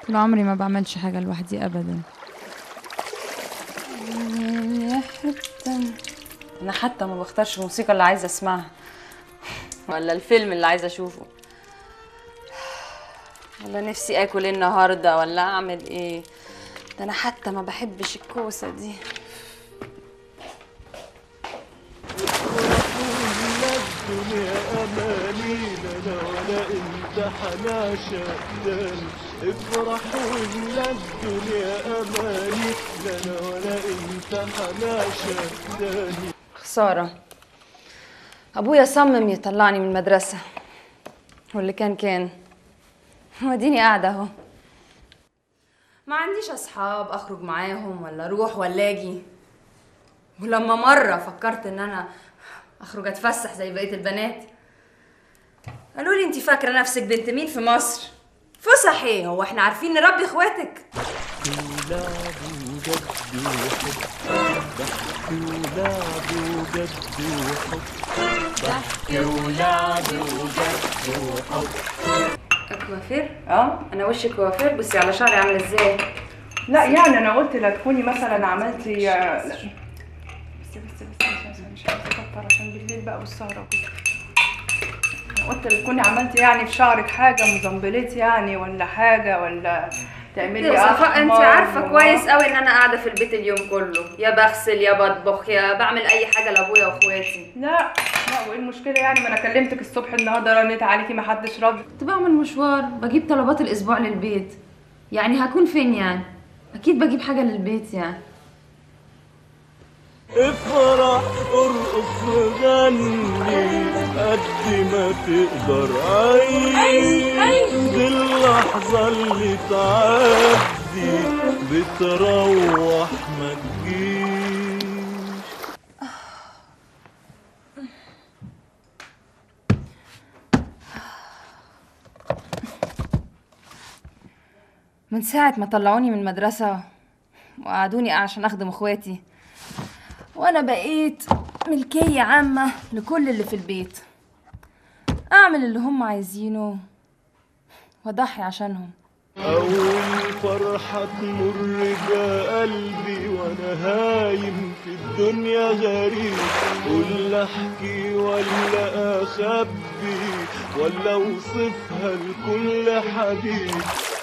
طول عمري ما بعملش حاجة لوحدي أبدا يا حتى انا حتى ما بختارش الموسيقى اللي عايزه اسمعها ولا الفيلم اللي عايزه اشوفه ولا نفسي اكل ايه النهارده ولا اعمل ايه ده انا حتى ما بحبش الكوسه دي الدنيا أمانينا لا ولا انت حناشا داني افرح ولا الدنيا أماني لا لا ولا انت حناشا داني خساره ابويا صمم يطلعني من المدرسه واللي كان كان وديني قاعده اهو ما عنديش اصحاب اخرج معاهم ولا اروح ولا اجي ولما مره فكرت ان انا اخرج اتفسح زي بقيه البنات قالوا لي انت فاكره نفسك بنت مين في مصر فسح ايه هو احنا عارفين نربي اخواتك ولعب وجد وحب ضحك ولعب وجد وحب كوافير اه انا وشي كوافير بصي على شعري عامل ازاي لا يعني انا قلت لا تكوني مثلا عملتي لا. بس بس بس بس مش عايزه اكتر عشان بالليل بقى والسهره وكده انا قلت لا تكوني عملتي يعني في شعرك حاجه مزمبليت يعني ولا حاجه ولا تعملي يا صفاء انت أحمر عارفه و- كويس قوي ان انا قاعده في البيت اليوم كله يا بغسل يا بطبخ يا بعمل اي حاجه لابويا واخواتي لا لا وايه المشكله يعني ما انا كلمتك الصبح النهارده رنيت عليكي ما حدش رد كنت بعمل مشوار بجيب طلبات الاسبوع للبيت يعني هكون فين يعني اكيد بجيب حاجه للبيت يعني افرح ارقص وغني قد ما تقدر عيش دي اللحظة اللي تعدي بتروح ما تجيش من ساعه ما طلعوني من المدرسه وقعدوني عشان اخدم اخواتي وانا بقيت ملكيه عامه لكل اللي في البيت اعمل اللي هم عايزينه واضحي عشانهم أول فرحة تمر جا قلبي وأنا هايم في الدنيا غريب ولا أحكي ولا أخبي ولا أوصفها لكل حبيب